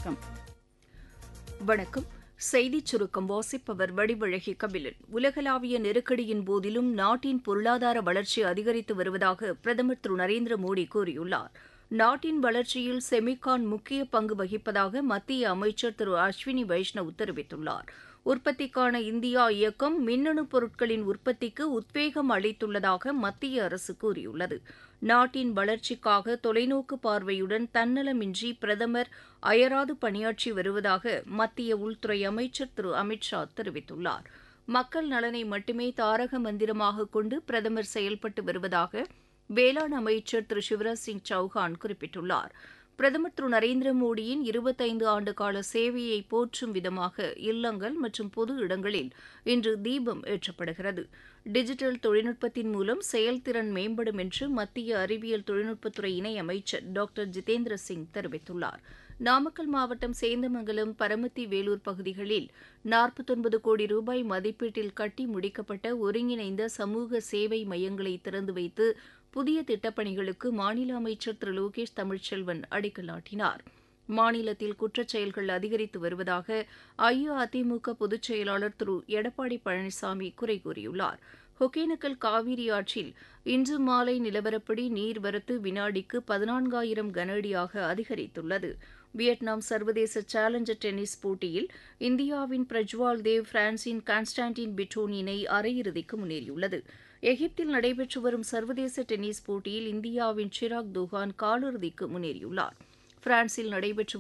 வணக்கம் வணக்கம் செய்திச் சுருக்கம் வாசிப்பவர் வடிவழகி கபிலன் உலகளாவிய நெருக்கடியின் போதிலும் நாட்டின் பொருளாதார வளர்ச்சி அதிகரித்து வருவதாக பிரதமர் திரு நரேந்திர மோடி கூறியுள்ளார் நாட்டின் வளர்ச்சியில் செமிகான் முக்கிய பங்கு வகிப்பதாக மத்திய அமைச்சர் திரு அஸ்வினி வைஷ்ணவ் தெரிவித்துள்ளார் உற்பத்திக்கான இந்தியா இயக்கம் மின்னணு பொருட்களின் உற்பத்திக்கு உத்வேகம் அளித்துள்ளதாக மத்திய அரசு கூறியுள்ளது நாட்டின் வளர்ச்சிக்காக தொலைநோக்கு பார்வையுடன் தன்னலமின்றி பிரதமர் அயராது பணியாற்றி வருவதாக மத்திய உள்துறை அமைச்சர் திரு அமித் ஷா தெரிவித்துள்ளார் மக்கள் நலனை மட்டுமே தாரக மந்திரமாக கொண்டு பிரதமர் செயல்பட்டு வருவதாக வேளாண் அமைச்சர் திரு சிவராஜ் சிங் சௌஹான் குறிப்பிட்டுள்ளார் பிரதமர் திரு நரேந்திர மோடியின் இருபத்தைந்து ஆண்டு கால சேவையை போற்றும் விதமாக இல்லங்கள் மற்றும் பொது இடங்களில் இன்று தீபம் ஏற்றப்படுகிறது டிஜிட்டல் தொழில்நுட்பத்தின் மூலம் செயல்திறன் மேம்படும் என்று மத்திய அறிவியல் தொழில்நுட்பத்துறை இணையமைச்சர் டாக்டர் ஜிதேந்திர சிங் தெரிவித்துள்ளார் நாமக்கல் மாவட்டம் சேந்தமங்கலம் பரமத்தி வேலூர் பகுதிகளில் நாற்பத்தொன்பது கோடி ரூபாய் மதிப்பீட்டில் கட்டி முடிக்கப்பட்ட ஒருங்கிணைந்த சமூக சேவை மையங்களை திறந்து வைத்து புதிய திட்டப்பணிகளுக்கு மாநில அமைச்சர் திரு லோகேஷ் தமிழ்ச்செல்வன் அடிக்கல் நாட்டினார் மாநிலத்தில் குற்றச் செயல்கள் அதிகரித்து வருவதாக அஇஅதிமுக பொதுச் செயலாளர் திரு எடப்பாடி பழனிசாமி குறை கூறியுள்ளார் ஒகேனக்கல் காவிரி ஆற்றில் இன்று மாலை நிலவரப்படி நீர்வரத்து வினாடிக்கு பதினான்காயிரம் கனஅடியாக அதிகரித்துள்ளது வியட்நாம் சர்வதேச சேலஞ்சர் டென்னிஸ் போட்டியில் இந்தியாவின் பிரஜ்வால் தேவ் பிரான்சின் கான்ஸ்டான்டின் பிட்டோன் இணை அரையிறுதிக்கு முன்னேறியுள்ளது எகிப்தில் நடைபெற்று வரும் சர்வதேச டென்னிஸ் போட்டியில் இந்தியாவின் சிராக் துகான் காலிறுதிக்கு முன்னேறியுள்ளார் பிரான்சில் நடைபெற்று